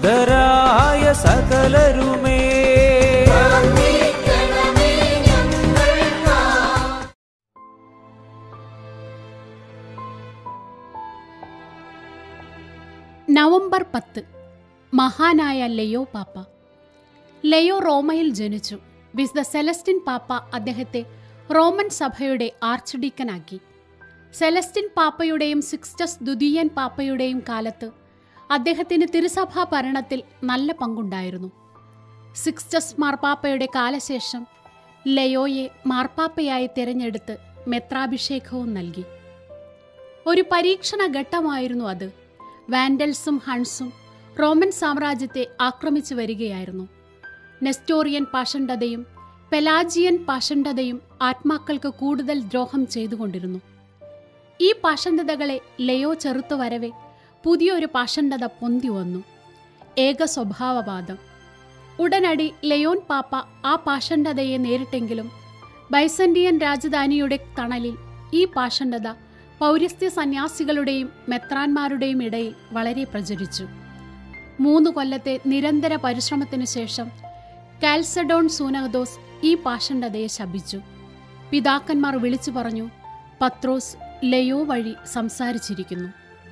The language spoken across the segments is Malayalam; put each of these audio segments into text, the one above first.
വിശുദ്ധരായ സകലരുമേ നവംബർ പത്ത് മഹാനായ ലെയോ പാപ്പ ലെയോ റോമയിൽ ജനിച്ചു വിശുദ്ധ സെലസ്റ്റിൻ പാപ്പ അദ്ദേഹത്തെ റോമൻ സഭയുടെ ആർച്ച് ഡീക്കനാക്കി സെലസ്റ്റിൻ പാപ്പയുടെയും സിക്സ്റ്റസ് ദുതീയൻ പാപ്പയുടെയും കാലത്ത് അദ്ദേഹത്തിന് തിരുസഭാ ഭരണത്തിൽ നല്ല പങ്കുണ്ടായിരുന്നു സിക്സ്റ്റസ് മാർപ്പാപ്പയുടെ കാലശേഷം ലെയോയെ മാർപ്പാപ്പയായി തിരഞ്ഞെടുത്ത് മെത്രാഭിഷേകവും നൽകി ഒരു പരീക്ഷണ ഘട്ടമായിരുന്നു അത് വാൻഡൽസും ഹൺസും റോമൻ സാമ്രാജ്യത്തെ ആക്രമിച്ചു വരികയായിരുന്നു നെസ്റ്റോറിയൻ പാഷണ്ഡതയും പെലാജിയൻ പാഷണ്ഡതയും ആത്മാക്കൾക്ക് കൂടുതൽ ദ്രോഹം ചെയ്തുകൊണ്ടിരുന്നു ഈ പാഷണ്ഡതകളെ ലെയോ ചെറുത്തു വരവെ പുതിയൊരു പാഷണ്ഡത പൊന്തി വന്നു ഏക സ്വഭാവവാദം ഉടനടി ലെയോൻ പാപ്പ ആ പാഷണ്ഡതയെ നേരിട്ടെങ്കിലും ബൈസന്റിയൻ രാജധാനിയുടെ തണലിൽ ഈ പാഷണ്ഡത പൗരസ്ത്യ സന്യാസികളുടെയും മെത്രാന്മാരുടെയും ഇടയിൽ വളരെ പ്രചരിച്ചു മൂന്ന് കൊല്ലത്തെ നിരന്തര പരിശ്രമത്തിനു ശേഷം കാൽസഡോൺ സൂനഹദോസ് ഈ പാഷണ്ഡതയെ ശപിച്ചു പിതാക്കന്മാർ വിളിച്ചു പറഞ്ഞു പത്രോസ് ലയോ വഴി സംസാരിച്ചിരിക്കുന്നു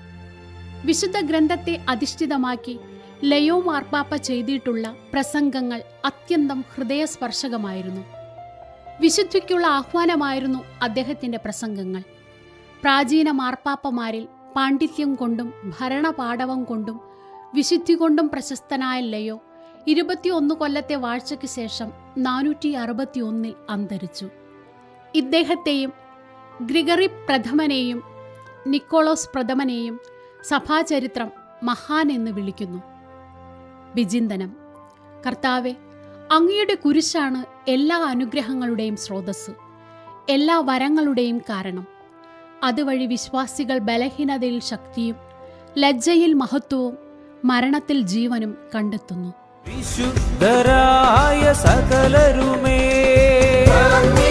വിശുദ്ധ ഗ്രന്ഥത്തെ അധിഷ്ഠിതമാക്കി ലയോ മാർപ്പാപ്പ ചെയ്തിട്ടുള്ള പ്രസംഗങ്ങൾ അത്യന്തം ഹൃദയസ്പർശകമായിരുന്നു വിശുദ്ധിക്കുള്ള ആഹ്വാനമായിരുന്നു അദ്ദേഹത്തിന്റെ പ്രസംഗങ്ങൾ പ്രാചീന മാർപ്പാപ്പമാരിൽ പാണ്ഡിത്യം കൊണ്ടും ഭരണപാടവം കൊണ്ടും വിശുദ്ധി കൊണ്ടും പ്രശസ്തനായ ലയോ ഇരുപത്തിയൊന്ന് കൊല്ലത്തെ വാഴ്ചയ്ക്ക് ശേഷം നാനൂറ്റി അറുപത്തിയൊന്നിൽ അന്തരിച്ചു ഇദ്ദേഹത്തെയും ഗ്രിഗറി പ്രഥമനെയും നിക്കോളോസ് പ്രഥമനെയും സഭാചരിത്രം മഹാൻ എന്ന് വിളിക്കുന്നു വിചിന്തനം കർത്താവെ അങ്ങയുടെ കുരിശാണ് എല്ലാ അനുഗ്രഹങ്ങളുടെയും സ്രോതസ് എല്ലാ വരങ്ങളുടെയും കാരണം അതുവഴി വിശ്വാസികൾ ബലഹീനതയിൽ ശക്തിയും ലജ്ജയിൽ മഹത്വവും മരണത്തിൽ ജീവനും കണ്ടെത്തുന്നു വിശുദ്ധരായ സകലരുമേ